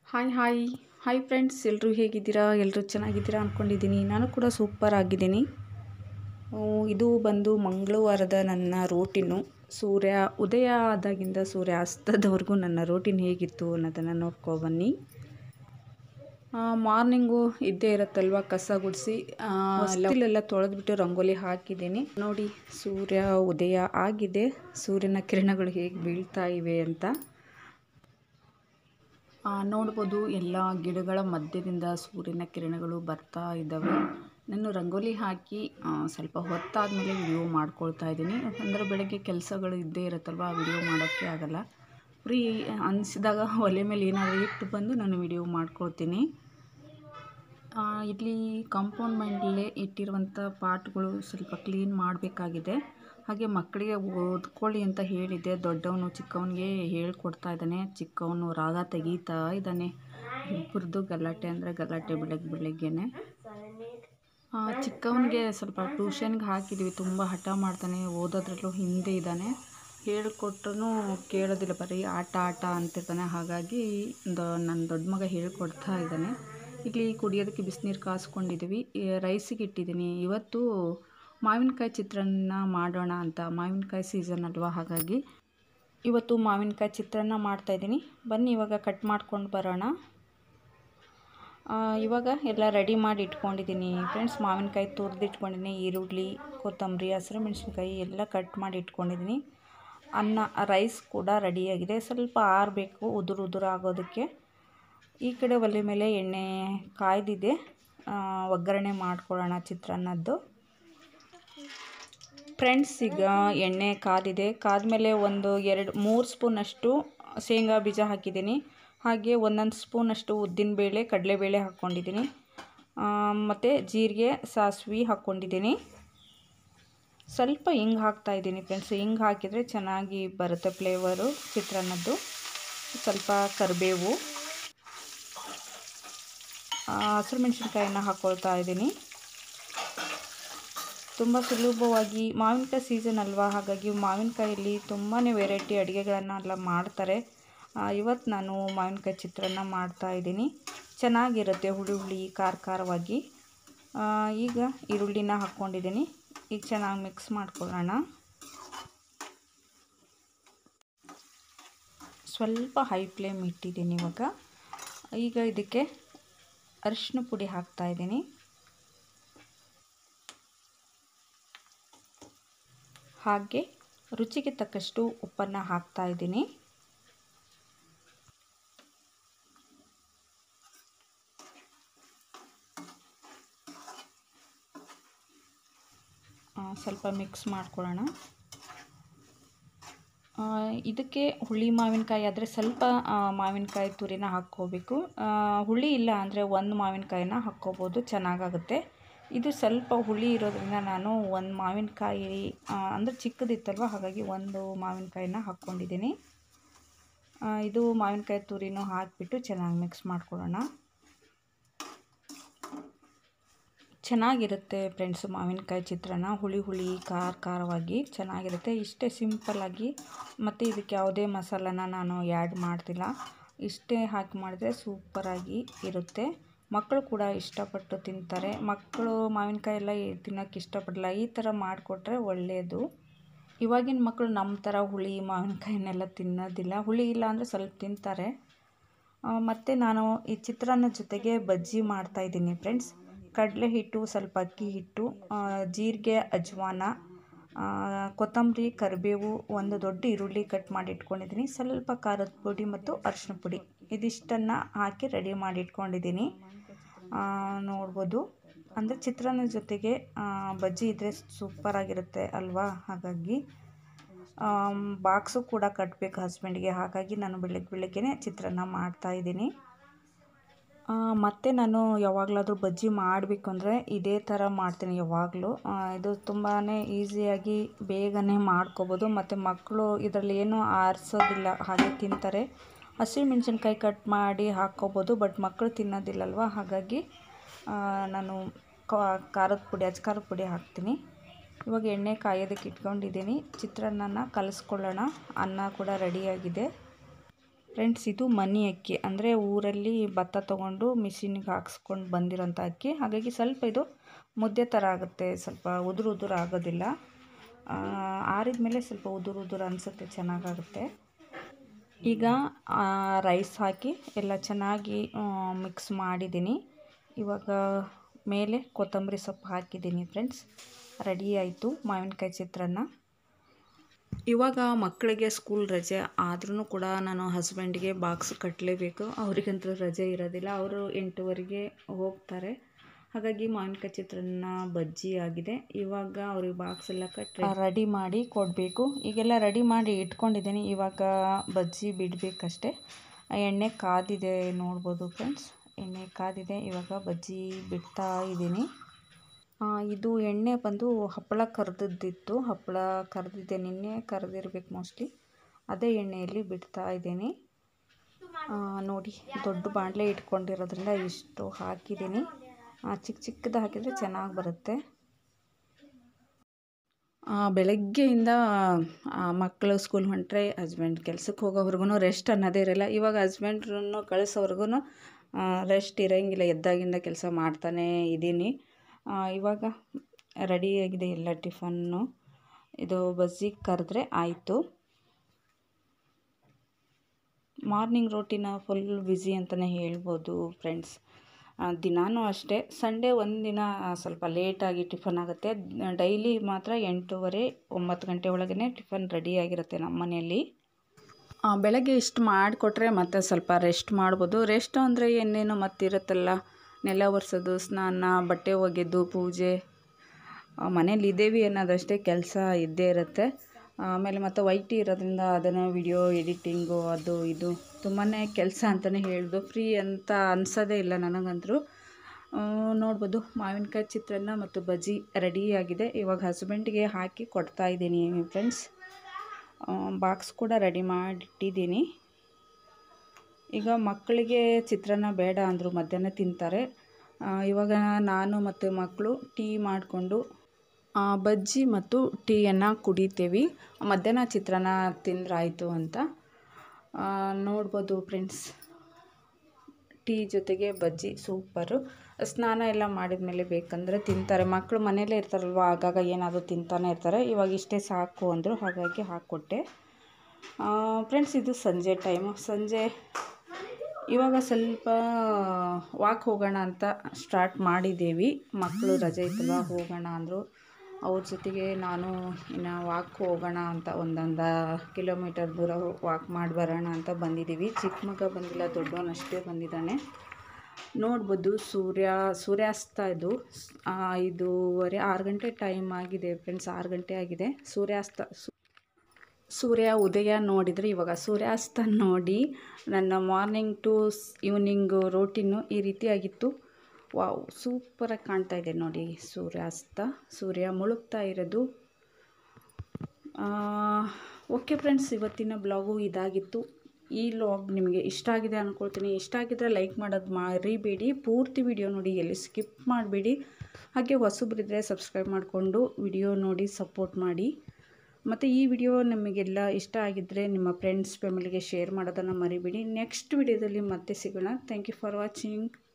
hi hi hi friends ಎಲ್ಲರೂ ಹೇಗಿದ್ದೀರಾ ಎಲ್ಲರೂ ಚೆನ್ನಾಗಿದ್ದೀರಾ ಅಂದ್ಕೊಂಡಿದ್ದೀನಿ ನಾನು ಕೂಡ ಸೂಪರ್ ಆಗಿದ್ದೀನಿ ಆ, ಇದು ಬಂದು ಮಂಗಳವಾರದ ನನ್ನ ರೋಟಿನು ಸೂರ್ಯ ಉದಯ ಆದಾಗಿಂದ ಸೂರ್ಯ ಅಸ್ತದವರೆಗೂ ನನ್ನ ರೋಟಿನ್ ಹೇಗಿತ್ತು ಅನ್ನೋದನ್ನು ನೋಡ್ಕೊಬನ್ನಿ ಮಾರ್ನಿಂಗು ಇದ್ದೇ ಇರುತ್ತಲ್ವ ಕಸ ಗುಡಿಸಿ ಹೊಸ್ತಿಲೆಲ್ಲ ತೊಳೆದ್ಬಿಟ್ಟು ರಂಗೋಲಿ ಹಾಕಿದ್ದೀನಿ ನೋಡಿ ಸೂರ್ಯ ಉದಯ ಆಗಿದೆ ಸೂರ್ಯನ ಕಿರಣಗಳು ಹೇಗೆ ಬೀಳ್ತಾ ಇವೆ ಅಂತ ಆ, ನೋಡ್ಬೋದು ಎಲ್ಲ ಗಿಡಗಳ ಮಧ್ಯದಿಂದ ಸೂರ್ಯನ ಕಿರಣಗಳು ಬರ್ತಾ ಇದ್ದಾವೆ ನಾನು ರಂಗೋಲಿ ಹಾಕಿ ಆ, ಸ್ವಲ್ಪ ಹೊತ್ತಾದಮೇಲೆ ವಿಡಿಯೋ ಮಾಡ್ಕೊಳ್ತಾ ಇದ್ದೀನಿ ಯಾಕಂದರೆ ಬೆಳಗ್ಗೆ ಕೆಲಸಗಳು ಇದ್ದೇ ಇರುತ್ತಲ್ವ ವಿಡಿಯೋ ಮಾಡೋಕ್ಕೆ ಆಗಲ್ಲ ಫ್ರೀ ಅನಿಸಿದಾಗ ಒಲೆ ಮೇಲೆ ಏನಾದರೂ ಇಟ್ಟು ಬಂದು ನಾನು ವಿಡಿಯೋ ಮಾಡ್ಕೊಳ್ತೀನಿ ಆ, ಇಲ್ಲಿ ಕಾಂಪೌಂಡ್ ಮೇಲೆ ಇಟ್ಟಿರುವಂಥ ಪಾಟ್ಗಳು ಸ್ವಲ್ಪ ಕ್ಲೀನ್ ಮಾಡಬೇಕಾಗಿದೆ ಹಾಗೆ ಮಕ್ಕಳಿಗೆ ಓದ್ಕೊಳ್ಳಿ ಅಂತ ಹೇಳಿದ್ದೆ ದೊಡ್ಡವನು ಚಿಕ್ಕವನಿಗೆ ಹೇಳ್ಕೊಡ್ತಾ ಇದ್ದಾನೆ ಚಿಕ್ಕವನು ರಾಗ ತೆಗೀತಾ ಇದ್ದಾನೆ ಇಬ್ಬರದ್ದು ಗಲಾಟೆ ಅಂದರೆ ಗಲಾಟೆ ಬೆಳಗ್ಗೆ ಬೆಳಗ್ಗೆನೆ ಆ, ಚಿಕ್ಕವನಿಗೆ ಸ್ವಲ್ಪ ಟ್ಯೂಷನ್ಗೆ ಹಾಕಿದ್ವಿ ತುಂಬ ಹಠ ಮಾಡ್ತಾನೆ ಓದೋದ್ರಲ್ಲೂ ಹಿಂದೆ ಇದ್ದಾನೆ ಹೇಳ್ಕೊಟ್ರೂ ಕೇಳೋದಿಲ್ಲ ಬರೀ ಆಟ ಆಟ ಅಂತಿರ್ತಾನೆ ಹಾಗಾಗಿ ದ- ನನ್ನ ದೊಡ್ಡ ಮಗ ಹೇಳ್ಕೊಡ್ತಾ ಇದ್ದಾನೆ ಇಲ್ಲಿ ಕುಡಿಯೋದಕ್ಕೆ ಬಿಸಿನೀರು ಕಾಸ್ಕೊಂಡಿದ್ದೀವಿ ಈ ರೈಸಿಗೆ ಇಟ್ಟಿದ್ದೀನಿ ಇವತ್ತು ಮಾವಿನಕಾಯಿ ಚಿತ್ರಾನ್ನ ಮಾಡೋಣ ಅಂತ ಮಾವಿನಕಾಯಿ ಸೀಸನ್ ಅಲ್ವಾ ಹಾಗಾಗಿ ಇವತ್ತು ಮಾವಿನಕಾಯಿ ಚಿತ್ರಾನ್ನ ಮಾಡ್ತಾಯಿದ್ದೀನಿ ಬನ್ನಿ ಇವಾಗ ಕಟ್ ಮಾಡ್ಕೊಂಡು ಬರೋಣ ಆ, ಇವಾಗ ಎಲ್ಲ ರೆಡಿ ಮಾಡಿ ಇಟ್ಕೊಂಡಿದ್ದೀನಿ ಫ್ರೆಂಡ್ಸ್ ಮಾವಿನಕಾಯಿ ತುರಿದು ಇಟ್ಕೊಂಡಿದ್ದೀನಿ ಈರುಳ್ಳಿ ಕೊತ್ತಂಬರಿ ಹಸಿರು ಮೆಣಸಿನ್ಕಾಯಿ ಎಲ್ಲ ಕಟ್ ಮಾಡಿ ಇಟ್ಕೊಂಡಿದ್ದೀನಿ ಅನ್ನ ರೈಸ್ ಕೂಡ ರೆಡಿಯಾಗಿದೆ ಸ್ವಲ್ಪ ಆರಬೇಕು ಉದುರು ಉದುರು ಆಗೋದಕ್ಕೆ ಈ ಕಡೆ ಒಲೆ ಮೇಲೆ ಎಣ್ಣೆ ಕಾಯ್ದಿದೆ ಆ, ಒಗ್ಗರಣೆ ಮಾಡ್ಕೊಳ್ಳೋಣ ಚಿತ್ರಾನ್ನದ್ದು ಫ್ರೆಂಡ್ಸ್ ಈಗ ಎಣ್ಣೆ ಕಾದಿದೆ ಕಾದ್ಮೇಲೆ ಒಂದು ಎರಡು ಮೂರು ಸ್ಪೂನಷ್ಟು ಶೇಂಗಾ ಬೀಜ ಹಾಕಿದ್ದೀನಿ ಹಾಗೆ ಒಂದೊಂದು ಸ್ಪೂನಷ್ಟು ಉದ್ದಿನಬೇಳೆ ಕಡಲೆಬೇಳೆ ಹಾಕ್ಕೊಂಡಿದ್ದೀನಿ ಮತ್ತು ಜೀರಿಗೆ ಸಾಸಿವೆ ಹಾಕ್ಕೊಂಡಿದ್ದೀನಿ ಸ್ವಲ್ಪ ಹಿಂಗೆ ಹಾಕ್ತಾ ಇದ್ದೀನಿ ಫ್ರೆಂಡ್ಸ್ ಹಿಂಗೆ ಹಾಕಿದರೆ ಚೆನ್ನಾಗಿ ಬರುತ್ತೆ ಫ್ಲೇವರು ಚಿತ್ರಾನ್ನದ್ದು ಸ್ವಲ್ಪ ಕರಿಬೇವು ಹಸಿರು ಮೆಣಸಿನ್ಕಾಯಿನ ಹಾಕ್ಕೊಳ್ತಾ ಇದ್ದೀನಿ ತುಂಬ ಸುಲಭವಾಗಿ ಮಾವಿನಕಾಯಿ ಸೀಸನ್ ಅಲ್ವಾ ಹಾಗಾಗಿ ಮಾವಿನಕಾಯಲ್ಲಿ ತುಂಬಾ ವೆರೈಟಿ ಅಡುಗೆಗಳನ್ನೆಲ್ಲ ಮಾಡ್ತಾರೆ ಇವತ್ತು ನಾನು ಮಾವಿನಕಾಯಿ ಚಿತ್ರಾನ್ನ ಮಾಡ್ತಾ ಇದ್ದೀನಿ ಚೆನ್ನಾಗಿರುತ್ತೆ ಹುಳಿ ಹುಳಿ ಖಾರ ಖಾರವಾಗಿ ಆ, ಈಗ ಈರುಳ್ಳಿನ ಹಾಕ್ಕೊಂಡಿದ್ದೀನಿ ಈಗ ಚೆನ್ನಾಗಿ ಮಿಕ್ಸ್ ಮಾಡ್ಕೊಳ್ಳೋಣ ಸ್ವಲ್ಪ ಹೈ ಫ್ಲೇಮ್ ಇಟ್ಟಿದ್ದೀನಿ ಇವಾಗ ಈಗ ಇದಕ್ಕೆ ಅರಿಶಿನ ಪುಡಿ ಹಾಕ್ತಾ ಇದ್ದೀನಿ ಹಾಗೆ ರುಚಿಗೆ ತಕ್ಕಷ್ಟು ಉಪ್ಪನ್ನು ಹಾಕ್ತಾ ಇದ್ದೀನಿ ಆ, ಸ್ವಲ್ಪ ಮಿಕ್ಸ್ ಮಾಡ್ಕೊಳ್ಳೋಣ ಆ, ಇದಕ್ಕೆ ಹುಳಿ ಮಾವಿನಕಾಯಿ ಆದರೆ ಸ್ವಲ್ಪ ಆ, ಮಾವಿನಕಾಯಿ ತುರಿನ ಹಾಕ್ಕೋಬೇಕು ಆ, ಹುಳಿ ಇಲ್ಲ ಅಂದರೆ ಒಂದು ಮಾವಿನಕಾಯಿನ ಹಾಕ್ಕೋಬೋದು ಚೆನ್ನಾಗಾಗುತ್ತೆ ಇದು ಸ್ವಲ್ಪ ಹುಳಿ ಇರೋದ್ರಿಂದ ನಾನು ಒಂದು ಮಾವಿನಕಾಯಿ ಅಂದರೆ ಚಿಕ್ಕದಿತ್ತಲ್ವ ಹಾಗಾಗಿ ಒಂದು ಮಾವಿನಕಾಯಿನ ಹಾಕ್ಕೊಂಡಿದ್ದೀನಿ ಆ, ಇದು ಮಾವಿನಕಾಯಿ ತುರಿನೂ ಹಾಕಿಬಿಟ್ಟು ಚೆನ್ನಾಗಿ ಮಿಕ್ಸ್ ಮಾಡ್ಕೊಳ್ಳೋಣ ಚೆನ್ನಾಗಿರುತ್ತೆ ಫ್ರೆಂಡ್ಸ್ ಮಾವಿನಕಾಯಿ ಚಿತ್ರಾನ್ನ ಹುಳಿ ಹುಳಿ ಖಾರ ಖಾರವಾಗಿ ಚೆನ್ನಾಗಿರುತ್ತೆ ಇಷ್ಟೇ ಸಿಂಪಲ್ಲಾಗಿ ಮತ್ತು ಇದಕ್ಕೆ ಯಾವುದೇ ಮಸಾಲನ ನಾನು ಆ್ಯಡ್ ಮಾಡ್ತಿಲ್ಲ ಇಷ್ಟೇ ಹಾಕಿ ಮಾಡಿದ್ರೆ ಸೂಪರಾಗಿ ಇರುತ್ತೆ ಮಕ್ಕಳು ಕೂಡ ಇಷ್ಟಪಟ್ಟು ತಿಂತಾರೆ ಮಕ್ಕಳು ಮಾವಿನಕಾಯಿ ಎಲ್ಲ ತಿನ್ನೋಕ್ಕೆ ಇಷ್ಟಪಡಲ್ಲ ಈ ಥರ ಮಾಡಿಕೊಟ್ರೆ ಒಳ್ಳೆಯದು ಇವಾಗಿನ ಮಕ್ಕಳು ನಮ್ಮ ಥರ ಹುಳಿ ಮಾವಿನಕಾಯಿನೆಲ್ಲ ತಿನ್ನೋದಿಲ್ಲ ಹುಳಿ ಇಲ್ಲ ಅಂದರೆ ಸ್ವಲ್ಪ ತಿಂತಾರೆ ಮತ್ತು ನಾನು ಈ ಚಿತ್ರಾನ್ನ ಜೊತೆಗೆ ಬಜ್ಜಿ ಮಾಡ್ತಾಯಿದ್ದೀನಿ ಫ್ರೆಂಡ್ಸ್ ಕಡಲೆ ಹಿಟ್ಟು ಸ್ವಲ್ಪ ಅಕ್ಕಿ ಹಿಟ್ಟು ಆ, ಜೀರಿಗೆ ಅಜ್ವಾನ ಆ, ಕೊತ್ತಂಬರಿ ಕರಿಬೇವು ಒಂದು ದೊಡ್ಡ ಈರುಳ್ಳಿ ಕಟ್ ಮಾಡಿ ಇಟ್ಕೊಂಡಿದ್ದೀನಿ ಸ್ವಲ್ಪ ಖಾರದ ಪುಡಿ ಮತ್ತು ಅರಿಶಿನ ಪುಡಿ ಇದಿಷ್ಟನ್ನು ಹಾಕಿ ರೆಡಿ ಮಾಡಿ ಇಟ್ಕೊಂಡಿದ್ದೀನಿ ಆ, ನೋಡ್ಬೋದು ಅಂದರೆ ಚಿತ್ರಾನ್ನದ ಜೊತೆಗೆ ಆ, ಬಜ್ಜಿ ಇದ್ದರೆ ಸೂಪರಾಗಿರುತ್ತೆ ಅಲ್ವಾ ಹಾಗಾಗಿ ಬಾಕ್ಸು ಕೂಡ ಕಟ್ಟಬೇಕು ಹಸ್ಬೆಂಡ್ಗೆ ಹಾಗಾಗಿ ನಾನು ಬೆಳಗ್ಗೆ ಬೆಳಗ್ಗೆನೇ ಚಿತ್ರಾನ್ನ ಮಾಡ್ತಾಯಿದ್ದೀನಿ ಮತ್ತು ನಾನು ಯಾವಾಗಲಾದರೂ ಬಜ್ಜಿ ಮಾಡಬೇಕು ಅಂದರೆ ಇದೇ ಥರ ಮಾಡ್ತೀನಿ ಯಾವಾಗಲೂ ಇದು ತುಂಬಾ ಈಸಿಯಾಗಿ ಬೇಗನೆ ಮಾಡ್ಕೋಬೋದು ಮತ್ತು ಮಕ್ಕಳು ಇದರಲ್ಲಿ ಏನೂ ಆರಿಸೋದಿಲ್ಲ ಹಾಗೆ ತಿಂತಾರೆ ಹಸಿ ಮೆಣಸಿನ್ಕಾಯಿ ಕಟ್ ಮಾಡಿ ಹಾಕ್ಕೋಬೋದು ಬಟ್ ಮಕ್ಕಳು ತಿನ್ನೋದಿಲ್ಲಲ್ವ ಹಾಗಾಗಿ ಆ, ನಾನು ಕಾ- ಖಾರದ ಪುಡಿ ಅಚ್ಚ ಖಾರದ ಪುಡಿ ಹಾಕ್ತೀನಿ ಇವಾಗ ಎಣ್ಣೆ ಕಾಯೋದಕ್ಕೆ ಇಟ್ಕೊಂಡಿದ್ದೀನಿ ಚಿತ್ರಾನ್ನನ ಕಲಿಸ್ಕೊಳ್ಳೋಣ ಅನ್ನ ಕೂಡ ರೆಡಿಯಾಗಿದೆ ಫ್ರೆಂಡ್ಸ್ ಇದು ಮನಿ ಅಕ್ಕಿ ಅಂದರೆ ಊರಲ್ಲಿ ಭತ್ತ ತೊಗೊಂಡು ಮಿಷಿನ್ಗೆ ಹಾಕ್ಸ್ಕೊಂಡು ಬಂದಿರೋಂಥ ಅಕ್ಕಿ ಹಾಗಾಗಿ ಸ್ವಲ್ಪ ಇದು ಮುದ್ದೆ ಥರ ಆಗುತ್ತೆ ಸ್ವಲ್ಪ ಉದುರು ಉದುರು ಆಗೋದಿಲ್ಲ ಆರಿದ ಮೇಲೆ ಸ್ವಲ್ಪ ಉದುರು ಉದುರು ಅನಿಸುತ್ತೆ ಚೆನ್ನಾಗಾಗುತ್ತೆ ಈಗ ರೈಸ್ ಹಾಕಿ ಎಲ್ಲ ಚೆನ್ನಾಗಿ ಮಿಕ್ಸ್ ಮಾಡಿದ್ದೀನಿ ಇವಾಗ ಮೇಲೆ ಕೊತ್ತಂಬರಿ ಸೊಪ್ಪು ಹಾಕಿದ್ದೀನಿ ಫ್ರೆಂಡ್ಸ್ ರೆಡಿ ಆಯಿತು ಮಾವಿನಕಾಯಿ ಚಿತ್ರಾನ್ನ ಇವಾಗ ಮಕ್ಕಳಿಗೆ ಸ್ಕೂಲ್ ರಜೆ ಆದ್ರೂ ಕೂಡ ನಾನು ಹಸ್ಬೆಂಡಿಗೆ ಬಾಕ್ಸ್ ಕಟ್ಟಲೇಬೇಕು ಅವರಿಗಂತೂ ರಜೆ ಇರೋದಿಲ್ಲ ಅವರು ಎಂಟುವರೆಗೆ ಹೋಗ್ತಾರೆ ಹಾಗಾಗಿ ಮಾವಿನಕಾಯಿ ಚಿತ್ರಾನ್ನ ಬಜ್ಜಿ ಆಗಿದೆ ಇವಾಗ ಅವ್ರಿಗೆ ಬಾಕ್ಸ್ ಎಲ್ಲ ಕಟ್ಟಿ ರೆಡಿ ಮಾಡಿ ಕೊಡಬೇಕು ಈಗೆಲ್ಲ ರೆಡಿ ಮಾಡಿ ಇಟ್ಕೊಂಡಿದ್ದೀನಿ ಇವಾಗ ಬಜ್ಜಿ ಬಿಡಬೇಕಷ್ಟೆ ಎಣ್ಣೆ ಕಾದಿದೆ ನೋಡ್ಬೋದು ಫ್ರೆಂಡ್ಸ್ ಎಣ್ಣೆ ಕಾದಿದೆ ಇವಾಗ ಬಜ್ಜಿ ಬಿಡ್ತಾ ಇದ್ದೀನಿ ಇದು ಎಣ್ಣೆ ಬಂದು ಹಪ್ಪಳ ಕರೆದಿದ್ದಿತ್ತು ಹಪ್ಪಳ ಕರೆದಿದ್ದೆ ನಿನ್ನೆ ಕರೆದಿರ್ಬೇಕು ಮೋಸ್ಟ್ಲಿ ಅದೇ ಎಣ್ಣೆಯಲ್ಲಿ ಬಿಡ್ತಾ ಇದ್ದೀನಿ ನೋಡಿ ದೊಡ್ಡ ಬಾಣಲೆ ಇಟ್ಕೊಂಡಿರೋದ್ರಿಂದ ಇಷ್ಟು ಹಾಕಿದ್ದೀನಿ ಚಿಕ್ಕ ಚಿಕ್ಕದು ಹಾಕಿದರೆ ಚೆನ್ನಾಗಿ ಬರುತ್ತೆ ಬೆಳಗ್ಗೆಯಿಂದ ಮಕ್ಕಳು ಸ್ಕೂಲ್ ಹೊಂಟ್ರೆ ಹಸ್ಬೆಂಡ್ ಕೆಲ್ಸಕ್ಕೆ ಹೋಗೋವರೆಗೂ ರೆಸ್ಟ್ ಅನ್ನೋದೇ ಇರಲ್ಲ ಇವಾಗ ಹಸ್ಬೆಂಡ್ರನ್ನು ಕಳಿಸೋವರೆಗೂ ರೆಸ್ಟ್ ಇರೋಂಗಿಲ್ಲ ಎದ್ದಾಗಿಂದ ಕೆಲಸ ಮಾಡ್ತಾನೇ ಇದ್ದೀನಿ ಇವಾಗ ರೆಡಿಯಾಗಿದೆ ಎಲ್ಲ ಟಿಫನ್ನು ಇದು ಬಜ್ಜಿ ಕರೆದ್ರೆ ಆಯಿತು ಮಾರ್ನಿಂಗ್ ರೋಟಿನ ಫುಲ್ ಬ್ಯುಸಿ ಅಂತಲೇ ಹೇಳ್ಬೋದು ಫ್ರೆಂಡ್ಸ್ ದಿನಾನೂ ಅಷ್ಟೇ ಸಂಡೇ ಒಂದಿನ ಸ್ವಲ್ಪ ಲೇಟಾಗಿ ಟಿಫನ್ ಆಗುತ್ತೆ ಡೈಲಿ ಮಾತ್ರ ಎಂಟೂವರೆ ಒಂಬತ್ತು ಗಂಟೆ ಒಳಗೇ ಟಿಫನ್ ರೆಡಿಯಾಗಿರುತ್ತೆ ನಮ್ಮ ಮನೆಯಲ್ಲಿ ಬೆಳಗ್ಗೆ ಇಷ್ಟು ಮಾಡಿಕೊಟ್ರೆ ಮತ್ತೆ ಸ್ವಲ್ಪ ರೆಸ್ಟ್ ಮಾಡ್ಬೋದು ರೆಸ್ಟ್ ಅಂದರೆ ಏನೇನು ಮತ್ತಿರುತ್ತಲ್ಲ ನೆಲ ಒರೆಸೋದು ಸ್ನಾನ ಬಟ್ಟೆ ಒಗೆದು ಪೂಜೆ ಮನೇಲಿ ಇದ್ದೇವೆ ಅನ್ನೋದಷ್ಟೇ ಕೆಲಸ ಇದ್ದೇ ಇರುತ್ತೆ ಆಮೇಲೆ ಮತ್ತು ವೈಟಿ ಇರೋದ್ರಿಂದ ಅದನ್ನು ವಿಡಿಯೋ ಎಡಿಟಿಂಗು ಅದು ಇದು ತುಂಬಾ ಕೆಲಸ ಅಂತಲೇ ಹೇಳ್ದು ಫ್ರೀ ಅಂತ ಅನ್ಸೋದೇ ಇಲ್ಲ ನನಗಂತರೂ ನೋಡ್ಬೋದು ಮಾವಿನಕಾಯಿ ಚಿತ್ರಾನ್ನ ಮತ್ತು ಬಜ್ಜಿ ರೆಡಿಯಾಗಿದೆ ಇವಾಗ ಹಸ್ಬೆಂಡಿಗೆ ಹಾಕಿ ಕೊಡ್ತಾ ಇದ್ದೀನಿ ಫ್ರೆಂಡ್ಸ್ ಬಾಕ್ಸ್ ಕೂಡ ರೆಡಿ ಮಾಡಿಟ್ಟಿದ್ದೀನಿ ಈಗ ಮಕ್ಕಳಿಗೆ ಚಿತ್ರಾನ್ನ ಬೇಡ ಅಂದರು ಮಧ್ಯಾಹ್ನ ತಿಂತಾರೆ ಇವಾಗ ನಾನು ಮತ್ತು ಮಕ್ಕಳು ಟೀ ಮಾಡಿಕೊಂಡು ಬಜ್ಜಿ ಮತ್ತು ಟೀಯನ್ನು ಕುಡಿತೇವೆ ಮಧ್ಯಾಹ್ನ ಚಿತ್ರಾನ್ನ ತಿಂದ್ರಾಯಿತು ಅಂತ ನೋಡ್ಬೋದು ಫ್ರೆಂಡ್ಸ್ ಟೀ ಜೊತೆಗೆ ಬಜ್ಜಿ ಸೂಪರು ಸ್ನಾನ ಎಲ್ಲ ಮಾಡಿದ ಮೇಲೆ ಬೇಕಂದರೆ ತಿಂತಾರೆ ಮಕ್ಕಳು ಮನೆಯಲ್ಲೇ ಇರ್ತಾರಲ್ವ ಆಗಾಗ ಏನಾದರೂ ತಿಂತಾನೆ ಇರ್ತಾರೆ ಇವಾಗ ಇಷ್ಟೇ ಸಾಕು ಅಂದರು ಹಾಗಾಗಿ ಹಾಕ್ಕೊಟ್ಟೆ ಫ್ರೆಂಡ್ಸ್ ಇದು ಸಂಜೆ ಟೈಮು ಸಂಜೆ ಇವಾಗ ಸ್ವಲ್ಪ ವಾಕ್ ಹೋಗೋಣ ಅಂತ ಸ್ಟಾರ್ಟ್ ಮಾಡಿದ್ದೀವಿ ಮಕ್ಕಳು ರಜೆ ಇತ್ತಲ್ವ ಹೋಗೋಣ ಅಂದರು ಅವ್ರ ಜೊತೆಗೆ ನಾನು ಇನ್ನು ವಾಕ್ ಹೋಗೋಣ ಅಂತ ಒಂದೊಂದು ಕಿಲೋಮೀಟರ್ ದೂರ ವಾಕ್ ಮಾಡಿ ಬರೋಣ ಅಂತ ಬಂದಿದ್ದೀವಿ ಚಿಕ್ಕ ಮಗ ಬಂದಿಲ್ಲ ದೊಡ್ಡವನಷ್ಟೇ ಬಂದಿದ್ದಾನೆ ನೋಡ್ಬೋದು ಸೂರ್ಯ ಸೂರ್ಯಾಸ್ತ ಇದು ಐದೂವರೆ ಆರು ಗಂಟೆ ಟೈಮ್ ಆಗಿದೆ ಫ್ರೆಂಡ್ಸ್ ಆರು ಗಂಟೆ ಆಗಿದೆ ಸೂರ್ಯಾಸ್ತ ಸೂರ್ಯ ಉದಯ ನೋಡಿದರೆ ಇವಾಗ ಸೂರ್ಯಾಸ್ತ ನೋಡಿ ನನ್ನ ಮಾರ್ನಿಂಗ್ ಟು ಈವ್ನಿಂಗು ರೋಟೀನು ಈ ರೀತಿಯಾಗಿತ್ತು ವಾವ್ ಸೂಪರಾಗಿ ಕಾಣ್ತಾ ಇದೆ ನೋಡಿ ಸೂರ್ಯಾಸ್ತ ಸೂರ್ಯ ಮುಳುಗ್ತಾ ಇರೋದು ಓಕೆ ಫ್ರೆಂಡ್ಸ್ ಇವತ್ತಿನ ಬ್ಲಾಗು ಇದಾಗಿತ್ತು ಈ ಲಾಗ್ ನಿಮಗೆ ಇಷ್ಟ ಆಗಿದೆ ಅಂದ್ಕೊಳ್ತೀನಿ ಇಷ್ಟ ಆಗಿದ್ರೆ ಲೈಕ್ ಮಾಡೋದು ಮರಿಬೇಡಿ ಪೂರ್ತಿ ವಿಡಿಯೋ ನೋಡಿ ಎಲ್ಲಿ ಸ್ಕಿಪ್ ಮಾಡಬೇಡಿ ಹಾಗೆ ಹೊಸಬ್ರಿದ್ರೆ ಸಬ್ಸ್ಕ್ರೈಬ್ ಮಾಡಿಕೊಂಡು ವಿಡಿಯೋ ನೋಡಿ ಸಪೋರ್ಟ್ ಮಾಡಿ ಮತ್ತು ಈ ವಿಡಿಯೋ ನಿಮಗೆಲ್ಲ ಇಷ್ಟ ಆಗಿದ್ದರೆ ನಿಮ್ಮ ಫ್ರೆಂಡ್ಸ್ ಫ್ಯಾಮಿಲಿಗೆ ಶೇರ್ ಮಾಡೋದನ್ನು ಮರಿಬೇಡಿ ನೆಕ್ಸ್ಟ್ ವಿಡಿಯೋದಲ್ಲಿ ಮತ್ತೆ ಸಿಗೋಣ ಥ್ಯಾಂಕ್ ಯು ಫಾರ್ ವಾಚಿಂಗ್